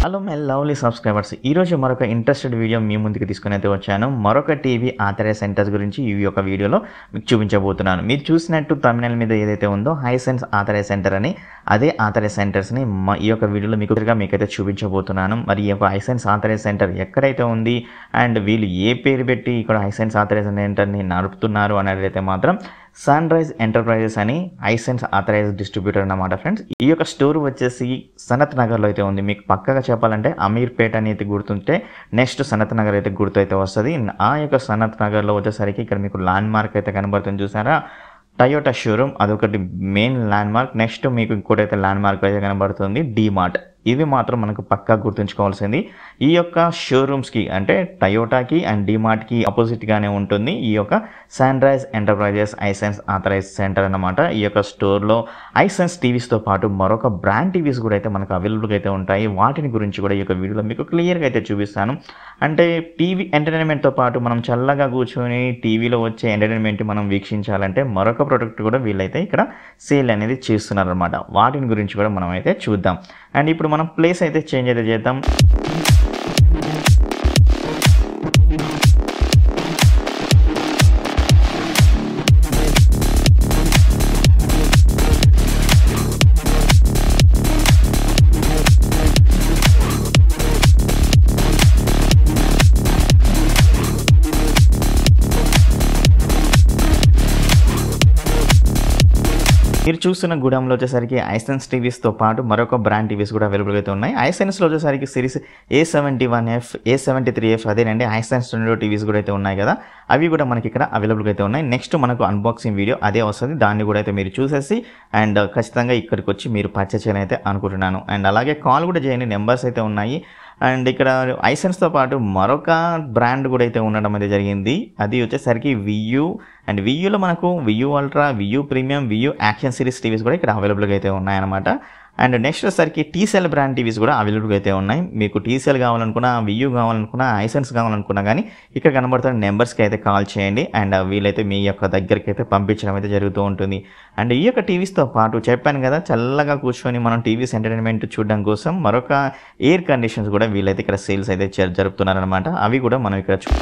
hello my lovely subscribers ఈరోజు మరొక interested video మీ ముందుకు తీసుకుని అయితే వచ్చాను మరొక టీవీ ఆథరైజ్ సెంటర్స్ గురించి ఈ యొక్క వీడియోలో మీకు చూపించబోతున్నాను మీరు చూసినట్టు తమిళ మీద ఏదైతే ఉందో హైసెన్స్ ఆథరైజ్ సెంటర్ అని అదే ఆథరైజ్ సెంటర్స్ని మ- ఈ యొక్క వీడియోలో మీకు క్లియర్గా మీకైతే చూపించబోతున్నాను మరి ఈ యొక్క హైసెన్స్ ఆథరైజ్ సెంటర్ ఎక్కడైతే ఉంది అండ్ వీళ్ళు ఏ పేరు పెట్టి ఇక్కడ హైసెన్స్ ఆథరైజ్ సెంటర్ని నడుపుతున్నారు అనేది అయితే మాత్రం సన్ రైజ్ ఎంటర్ప్రైజెస్ అని ఐసెన్స్ ఆథరైజ్ డిస్ట్రిబ్యూటర్ అన్నమాట ఫ్రెండ్స్ ఈ యొక్క స్టోర్ వచ్చేసి సనత్ నగర్లో అయితే ఉంది మీకు పక్కగా చెప్పాలంటే అమీర్పేట అనేది గుర్తుంటే నెక్స్ట్ సనత్ నగర్ అయితే గుర్తు అయితే వస్తుంది ఆ యొక్క సనత్ నగర్లో వచ్చేసరికి ఇక్కడ మీకు ల్యాండ్ మార్క్ అయితే కనబడుతుంది చూసారా టయోటా షోరూమ్ అదొకటి మెయిన్ ల్యాండ్ మార్క్ నెక్స్ట్ మీకు ఇంకోటైతే ల్యాండ్ మార్క్ అయితే కనబడుతుంది డీమార్ట్ ఇవి మాత్రం మనకు పక్కా గుర్తుంచుకోవాల్సింది ఈ యొక్క షోరూమ్స్కి అంటే టయోటాకి అండ్ డిమార్ట్కి ఆపోజిట్గానే ఉంటుంది ఈ యొక్క Sunrise Enterprises Hisense authorise centre అన్నమాట ఈ యొక్క స్టోర్లో ఐసెన్స్ టీవీస్తో పాటు మరొక బ్రాండ్ టీవీస్ కూడా అయితే మనకు అవైలబుల్గా అయితే ఉంటాయి వాటిని గురించి కూడా ఈ యొక్క వీడియోలో మీకు క్లియర్గా అయితే చూపిస్తాను అంటే టీవీ ఎంటర్టైన్మెంట్తో పాటు మనం చల్లగా కూర్చొని టీవీలో వచ్చే ఎంటర్టైన్మెంట్ మనం వీక్షించాలంటే మరొక ప్రోడక్ట్ కూడా వీళ్ళైతే ఇక్కడ సేల్ అనేది చేస్తున్నారు అనమాట వాటిని గురించి కూడా మనం అయితే చూద్దాం అండ్ ఇప్పుడు మనం ప్లేస్ అయితే చేంజ్ అయితే చేద్దాం మీరు చూస్తున్న గూడెంలో వచ్చేసరికి ఐసెన్స్ టీవీస్తో పాటు మరొక బ్రాండ్ టీవీస్ కూడా అవైలబుల్ అయితే ఉన్నాయి ఐసెన్స్లో వచ్చేసరికి series A seventy one F A seventy three F అదేనండి ఐసెన్స్ స్టూడియో టీవీస్ కూడా అయితే ఉన్నాయి కదా అవి కూడా మనకి ఇక్కడ అవైలబుల్గా అయితే ఉన్నాయి నెక్స్ట్ మనకు అన్బాక్సింగ్ వీడియో అదే వస్తుంది దాన్ని కూడా అయితే మీరు చూసేసి అండ్ ఖచ్చితంగా ఇక్కడికి వచ్చి మీరు పర్చేస్ చేయాలని అయితే అనుకుంటున్నాను అండ్ అలాగే కాల్ కూడా చేయండి నెంబర్స్ అయితే ఉన్నాయి అండ్ ఇక్కడ ఐసెన్స్తో పాటు మరొక బ్రాండ్ కూడా అయితే ఉండడం అయితే జరిగింది అది వచ్చేసరికి వియూ అండ్ వియూలో మనకు Vu ultra Vu premium Vu action series TVs కూడా ఇక్కడ అవైలబుల్గా అయితే ఉన్నాయన్నమాట అండ్ నెక్స్ట్ వచ్చేసరికి టీసెల్ బ్రాండ్ టీవీస్ కూడా అవైలబుల్గా అయితే ఉన్నాయి మీకు టీసెల్ కావాలనుకున్నా వియూ కావాలనుకున్నా ఐసెన్స్ కావాలనుకున్నా కానీ ఇక్కడ కనబడుతున్న నెంబర్స్కి అయితే కాల్ చేయండి అండ్ వీలైతే మీ యొక్క దగ్గరికి అయితే పంపించడం అయితే జరుగుతూ ఉంటుంది అండ్ ఈ యొక్క టీవీస్తో పాటు చెప్పాను కదా చల్లగా కూర్చొని మనం టీవీస్ ఎంటర్టైన్మెంట్ చూడడం కోసం మరొక ఎయిర్ కండిషన్స్ కూడా వీలైతే ఇక్కడ సేల్స్ అయితే జరు- జరుపుతున్నారనమాట అవి కూడా మనం ఇక్కడ చూ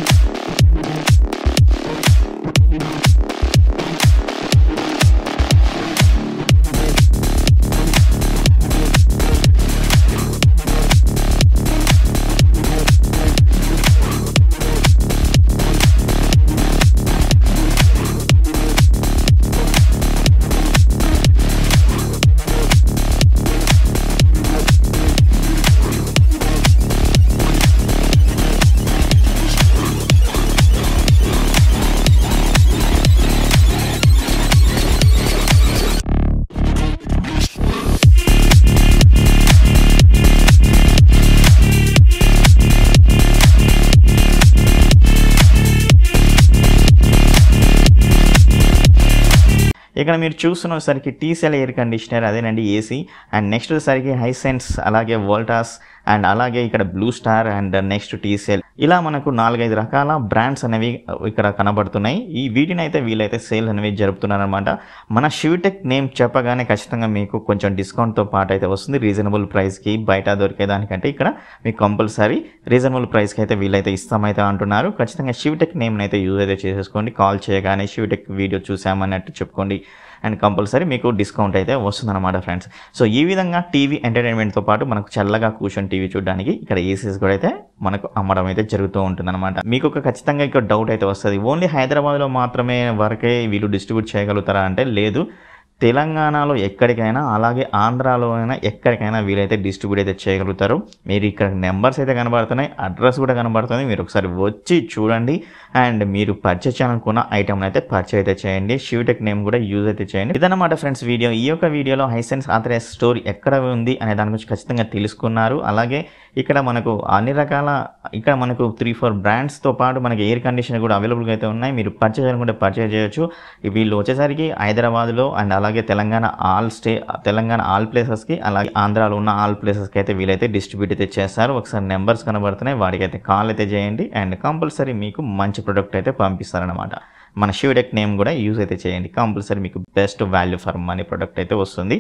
ఇక్కడ మీరు చూస్తున్నసరికి టీసెల్ ఎయిర్ కండిషనర్ అదేనండి ఏసీ అండ్ నెక్స్ట్ వచ్చేసరికి హైసెన్స్ అలాగే వోల్టాస్ అండ్ అలాగే ఇక్కడ Blue Star and next TCL ఇలా మనకు నాలుగైదు రకాల బ్రాండ్స్ అనేవి ఇక్కడ కనబడుతున్నాయి ఈ వీటిని అయితే వీలైతే సేల్ అనేవి జరుపుతున్నారనమాట మన షివిటెక్ నేమ్ చెప్పగానే ఖచ్చితంగా మీకు కొంచెం డిస్కౌంట్తో పాటు అయితే వస్తుంది రీజనబుల్ ప్రైస్కి బయట దొరికే దానికంటే ఇక్కడ మీకు కంపల్సరీ రీజనబుల్ ప్రైస్కి అయితే వీలైతే ఇస్తామైతే అంటున్నారు ఖచ్చితంగా షివిటెక్ నేమ్ని అయితే యూజ్ అయితే చేసేసుకోండి కాల్ చేయగానే షివిటెక్ వీడియో చూసామన్నట్టు చెప్పుకోండి అండ్ కంపల్సరీ మీకు డిస్కౌంట్ అయితే వస్తుందన్నమాట ఫ్రెండ్స్ సో ఈ విధంగా టీవీ ఎంటర్టైన్మెంట్తో పాటు మనకు చల్లగా కూర్చొని టీవీ చూడడానికి ఇక్కడ ఏసీస్ కూడా అయితే మనకు అమ్మడం అయితే జరుగుతూ ఉంటుందన్నమాట మీకు ఒక ఖచ్చితంగా ఇక్కడ డౌట్ అయితే వస్తుంది ఓన్లీ హైదరాబాద్లో మాత్రమే వరకే వీళ్ళు డిస్ట్రిబ్యూట్ చేయగలుగుతారా అంటే లేదు తెలంగాణలో ఎక్కడికైనా అలాగే ఆంధ్రాలో అయినా ఎక్కడికైనా వీలైతే డిస్ట్రిబ్యూట్ అయితే చేయగలుగుతారు మీరు ఇక్కడ నెంబర్స్ అయితే కనబడుతున్నాయి అడ్రస్ కూడా కనబడుతుంది మీరు ఒకసారి వచ్చి చూడండి అండ్ మీరు పర్చేస్ చేయాలనుకున్న ఐటమ్ అయితే పర్చేస్ అయితే చేయండి షివటెక్ నేమ్ కూడా యూజ్ అయితే చేయండి ఇదన్నమాట ఫ్రెండ్స్ వీడియో ఈ యొక్క వీడియోలో హైసెన్స్ ఆథరైజ్ స్టోర్ ఎక్కడ ఉంది అనే దాని గురించి ఖచ్చితంగా తెలుసుకున్నారు అలాగే ఇక్కడ మనకు అన్ని రకాల ఇక్కడ మనకు త్రీ ఫోర్ బ్రాండ్స్తో పాటు మనకి ఎయిర్ కండిషనర్ కూడా అవైలబుల్గా అయితే ఉన్నాయి మీరు పర్చేజ్ చేయాలనుకుంటే పర్చేజ్ చేయొచ్చు వీళ్ళు వచ్చేసరికి హైదరాబాద్లో అండ్ అలాగే Telangana all state Telangana all ప్లేసెస్కి అలాగే ఆంధ్రాలో ఉన్న ఆల్ ప్లేసెస్కి అయితే వీలైతే డిస్ట్రిబ్యూట్ అయితే చేస్తారు ఒకసారి నెంబర్స్ కనబడుతున్నాయి వాడికి అయితే కాల్ అయితే చేయండి అండ్ కంపల్సరీ మీకు మంచి ప్రొడక్ట్ అయితే పంపిస్తారనమాట మన షివడెక్ నేమ్ కూడా యూజ్ అయితే చేయండి కంపల్సరీ మీకు best value for money product అయితే వస్తుంది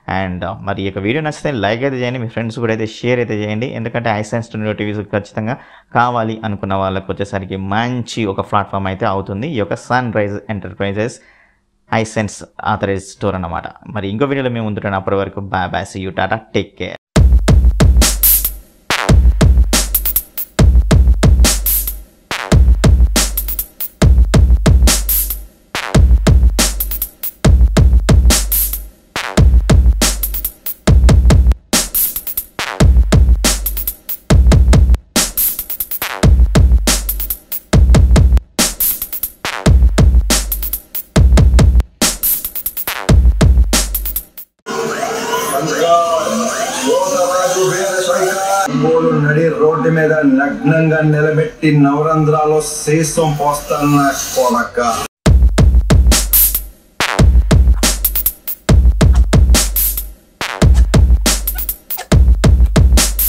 అండ్ మరి ఈ యొక్క వీడియో నచ్చితే లైక్ అయితే చేయండి మీ ఫ్రెండ్స్ కూడా అయితే షేర్ అయితే చేయండి ఎందుకంటే ఐసెన్స్ స్టూడియో టీవీస్ ఖచ్చితంగా కావాలి అనుకున్న వాళ్ళకి వచ్చేసరికి మంచి ఒక ప్లాట్ఫామ్ అయితే అవుతుంది ఈ యొక్క Sunrise Enterprises Hisense authorise store అన్నమాట మరి ఇంకో వీడియోలో మేము ఉంటున్నాం అప్పటి వరకు బాయ్ బాయ్ సీ యూ టాటా టేక్ కేర్ ఒంగోలు నడి రోడ్డు మీద నగ్నంగా నిలబెట్టి నవరంధ్రాలో శీసం పోస్తాన్న కొడక